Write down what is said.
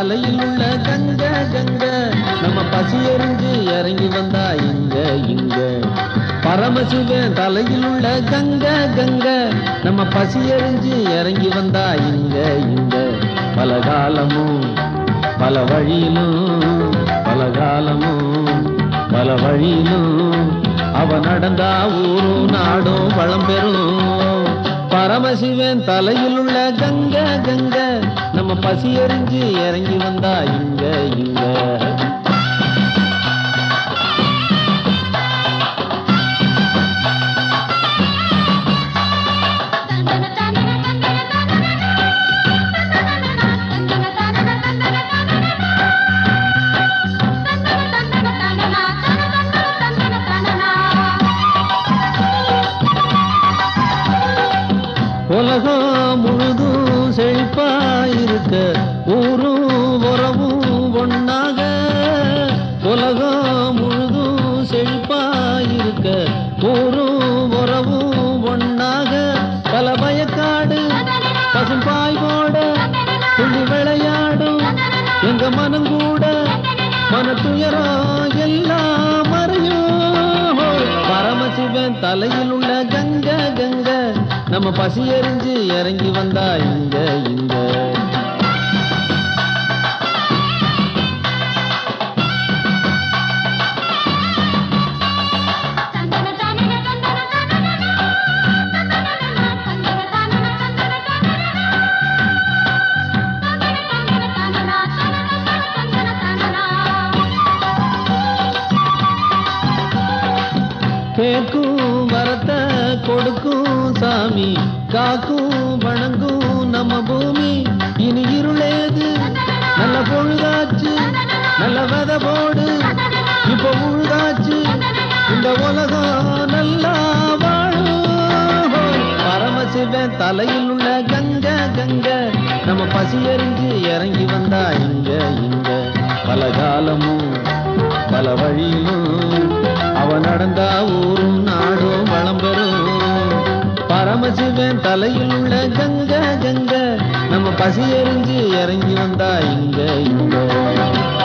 தலையில் உள்ள கங்க கங்க நம்ம பசி எறிஞ்சு இறங்கி வந்தா இங்க இங்க பரமசிவன் தலையில் உள்ள கங்க கங்க நம்ம பசி எறிஞ்சு இறங்கி வந்தா இங்க இங்க பல காலமும் பல வழியிலும் பல காலமும் பல வழியிலும் அவ நடந்தா ஊரும் நாடும் வளம் பெறும் பரமசிவன் தலையில் உள்ள கங்க கங்க நம்ம பசி எறிஞ்சு இறங்கி வந்தா இங்க இங்க உலகம் முழுதும் செழிப்பா இருக்க ஊரும் உறவும் ஒண்ணாக உலகம் முழுதும் செழிப்பா இருக்க ஊரும் உறவும் ஒண்ணாக பல பயக்காடு பசும்பாய் போட துள்ளி விளையாடும் எங்க மனம் கூட மன துயரம் எல்லாம் மறையும் பரமசிவன் தலையில் உள்ள கங்க கங்க நம்ம பசி எறிஞ்சு இறங்கி வந்தா இங்க இங்க கேக்கும் வரத்த கொடுக்கும் சாமி காக்கும் வணங்கும் நம்ம பூமி இனி இருளேது நல்ல பொழுதாச்சு நல்ல வித போடு இப்ப உழுதாச்சு இந்த உலகம் நல்லா வாழும் பரமசிவன் தலையில் உள்ள கங்க கங்க நம்ம பசி எறிஞ்சு இறங்கி வந்தா இங்க இங்க பல காலமும் பல வழியிலும் அவ நடந்தா ஊரும் நாடும் வளம் பெறும் பரமசிவன் தலையில் உள்ள கங்க கங்க நம்ம பசி எறிஞ்சு இறங்கி வந்தா இங்க இங்க